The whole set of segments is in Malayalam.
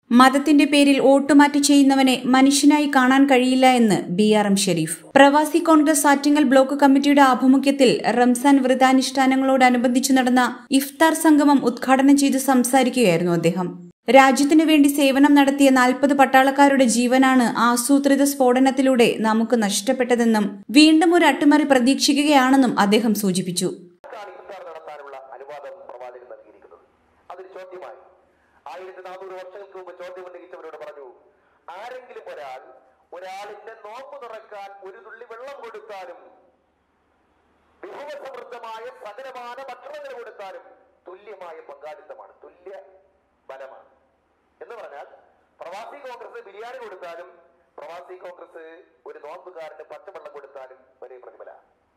മതത്തിന്റെ പേരിൽ വോട്ടുമാറ്റി ചെയ്യുന്നവനെ മനുഷ്യനായി കാണാൻ കഴിയില്ല എന്ന് ബി ആർ എം ഷെരീഫ് പ്രവാസി കോൺഗ്രസ് ആറ്റിങ്ങൽ ബ്ലോക്ക് കമ്മിറ്റിയുടെ ആഭിമുഖ്യത്തിൽ റംസാൻ വ്രതാനുഷ്ഠാനങ്ങളോടനുബന്ധിച്ച് നടന്ന ഇഫ്താർ സംഗമം ഉദ്ഘാടനം ചെയ്ത് സംസാരിക്കുകയായിരുന്നു അദ്ദേഹം രാജ്യത്തിനു വേണ്ടി സേവനം നടത്തിയ നാൽപ്പത് പട്ടാളക്കാരുടെ ജീവനാണ് ആസൂത്രിത സ്ഫോടനത്തിലൂടെ നമുക്ക് നഷ്ടപ്പെട്ടതെന്നും വീണ്ടും ഒരു അട്ടിമറി പ്രതീക്ഷിക്കുകയാണെന്നും അദ്ദേഹം സൂചിപ്പിച്ചു ആർക്കാണ് ഇഫ്താർ നടത്താനുള്ള അനുവാദം പ്രവാചകൻ നൽകിയിരിക്കുന്നത് അതൊരു ചോദ്യമായി ആയിരത്തി നാനൂറ് വർഷങ്ങൾക്ക് മുമ്പ് ചോദ്യം ഉന്നയിച്ചവരോട് പറഞ്ഞു ആരെങ്കിലും ഒരാൾ ഒരാളിന്റെ നോമ്പ് തുറക്കാൻ ഒരു തുള്ളി വെള്ളം കൊടുത്താലും വിഭവസമൃദ്ധമായ സകലമായ ഭക്ഷണങ്ങൾ കൊടുത്താലും തുല്യമായ പങ്കാളിത്തമാണ് തുല്യ ബലമാണ് എന്ന് പറഞ്ഞാൽ പ്രവാസി കോൺഗ്രസ് ബിരിയാണി കൊടുത്താലും പ്രവാസി കോൺഗ്രസ് ഒരു നോമ്പുകാരന് പച്ചവെള്ളം കൊടുത്താലും ഒരേ പ്രതിഫല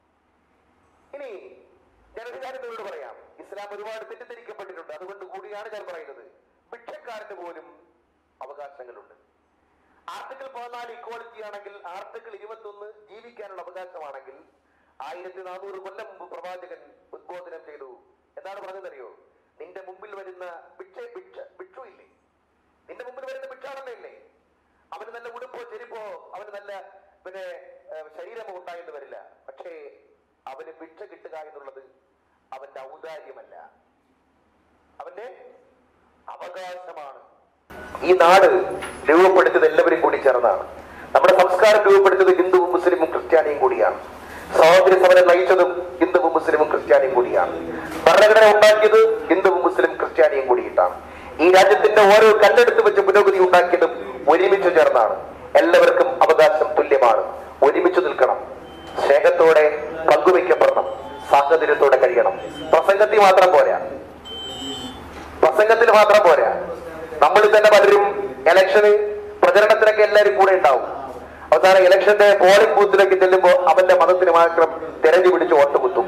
ഇനി ഞാനൊരു കാര്യം നിങ്ങളോട് പറയാം ഇസ്ലാം ഒരുപാട് തെറ്റിദ്ധരിക്കപ്പെട്ടിട്ടുണ്ട് അതുകൊണ്ട് കൂടിയാണ് ഞാൻ പറയുന്നത് ഭിക്ഷക്കാരന് പോലും അവകാശങ്ങളുണ്ട് ആർട്ടിക്കിൾ പതിനാല് ഇക്വാളിറ്റി ആണെങ്കിൽ ആർട്ടിക്കിൾ ഇരുപത്തൊന്ന് ജീവിക്കാനുള്ള അവകാശമാണെങ്കിൽ ആയിരത്തി നാനൂറ് കൊല്ലം മുമ്പ് പ്രവാചകൻ ഉദ്ബോധനം ചെയ്തു എന്താണ് പറഞ്ഞതറിയോ നിന്റെ മുമ്പിൽ വരുന്ന ഭിക്ഷ ഭിക്ഷ ഭിക്ഷു ഇല്ലേ നിന്റെ മുമ്പിൽ വരുന്ന ഭിക്ഷാടനം ഇല്ലേ അവന് നല്ല ഉടുപ്പോ ചെരുപ്പോ അവന് നല്ല പിന്നെ ഏഹ്, ശരീരമോ ഉണ്ടായെന്ന് വരില്ല പക്ഷേ അവന് ഭിക്ഷ കിട്ടുക എന്നുള്ളത് അവന്റെ ഔദാര്യമല്ല അവന്റെ അവകാശമാണ് ഈ നാട് രൂപപ്പെടുത്തിയത് എല്ലാവരും കൂടി ചേർന്നാണ് നമ്മുടെ സംസ്കാരം രൂപപ്പെടുത്തിയത് ഹിന്ദുവും മുസ്ലിമും ക്രിസ്ത്യാനിയും കൂടിയാണ് സ്വാതന്ത്ര്യ സമരം നയിച്ചതും ഹിന്ദുവും മുസ്ലിമും ക്രിസ്ത്യാനിയും കൂടിയാണ് ഭരണഘടന ഉണ്ടാക്കിയത് ഹിന്ദുവും മുസ്ലിം ക്രിസ്ത്യാനിയും കൂടിയിട്ടാണ് ഈ രാജ്യത്തിന്റെ ഓരോ കല്ലെടുത്ത് വെച്ച് പുരോഗതി ഉണ്ടാക്കിയതും ഒരുമിച്ച് ചേർന്നാണ് എല്ലാവർക്കും അവകാശം തുല്യമാണ് ഒരുമിച്ച് നിൽക്കണം സ്നേഹത്തോടെ പങ്കുവയ്ക്കപ്പെടണം സാഹചര്യത്തോടെ കഴിയണം പ്രസംഗത്തിൽ മാത്രം പോരാ പ്രസംഗത്തിൽ മാത്രം പോരാ നമ്മളിൽ തന്നെ പലരും ഇലക്ഷന് പ്രചരണത്തിനൊക്കെ എല്ലാവരും കൂടെ ഉണ്ടാവും അവസാനം ഇലക്ഷന്റെ പോളിംഗ് ബൂത്തിലേക്ക് ചെല്ലുമ്പോൾ അവന്റെ മതത്തിന് മാത്രം തിരഞ്ഞു പിടിച്ച് വോട്ട് കുത്തും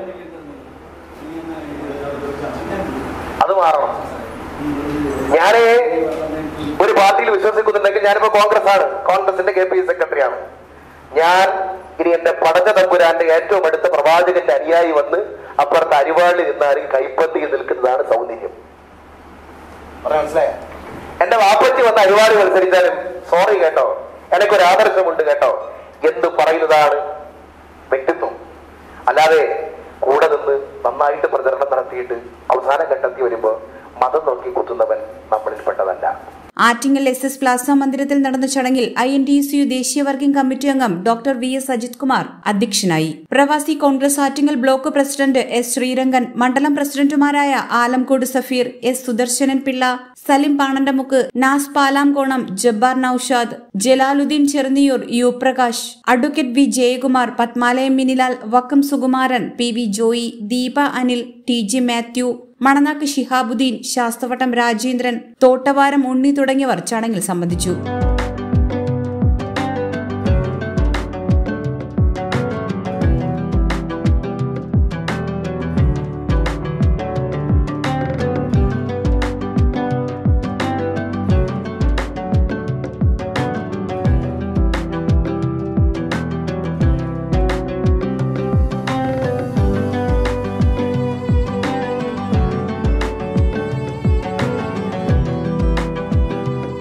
അത് മാറണം ഞാന് ഒരു പാർട്ടിയിൽ വിശ്വസിക്കുന്നുണ്ടെങ്കിൽ ഞാനിപ്പോ കോൺഗ്രസ് ആണ് കോൺഗ്രസിന്റെ കെ പി സി സെക്രട്ടറിയാണ് ഞാൻ ഇനി എന്റെ പടച്ച തമ്പുരാന്റെ ഏറ്റവും അടുത്ത പ്രവാചകന്റെ അനുയായി വന്ന് അപ്പുറത്ത് അരിവാളിൽ നിന്നാലും കൈപ്പത്തിയിൽ നിൽക്കുന്നതാണ് സൗന്ദര്യം പറയാൻ മനസ്സിലായോ എന്റെ വാപ്പച്ചി വന്ന് അരിവാട് മത്സരിച്ചാലും സോറി കേട്ടോ എനിക്കൊരു ആദർശമുണ്ട് കേട്ടോ എന്ന് പറയുന്നതാണ് വ്യക്തിത്വം അല്ലാതെ കൂടെ നിന്ന് നന്നായിട്ട് പ്രചരണം നടത്തിയിട്ട് അവസാന ഘട്ടത്തിൽ വരുമ്പോ മതം നോക്കി കുത്തുന്നവൻ നമ്മളിൽ പെട്ടതല്ല ആറ്റിങ്ങൽ എസ് എസ് പ്ലാസ മന്ദിരത്തിൽ നടന്ന ചടങ്ങിൽ ഐ എൻ ടി യു ദേശീയ വർക്കിംഗ് കമ്മിറ്റി അംഗം doctor V S Ajith Kumar അധ്യക്ഷനായി Pravasi Congress Attingal block president S Sreerangan മണ്ഡലം പ്രസിഡന്റുമാരായ Alamcode Safeer S Sudarsanan Pillai Salim Panandamukku Nas Palamkonam Jabbar Noushad Jalaludeen Cherunniyoor U Prakash advocate V Jayakumar Padmalayam Minilal Vakkom Sukumaran P V Joy Deepa Anil T G Mathew Mananakku Shihabuddin Sasthravattom Rajendran തോട്ടവാരം ഉണ്ണി തുടങ്ങിയവർ ചടങ്ങിൽ സംബന്ധിച്ചു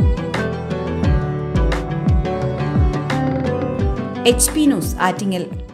എച്ച് പി ന്യൂസ് ആറ്റിങ്ങൽ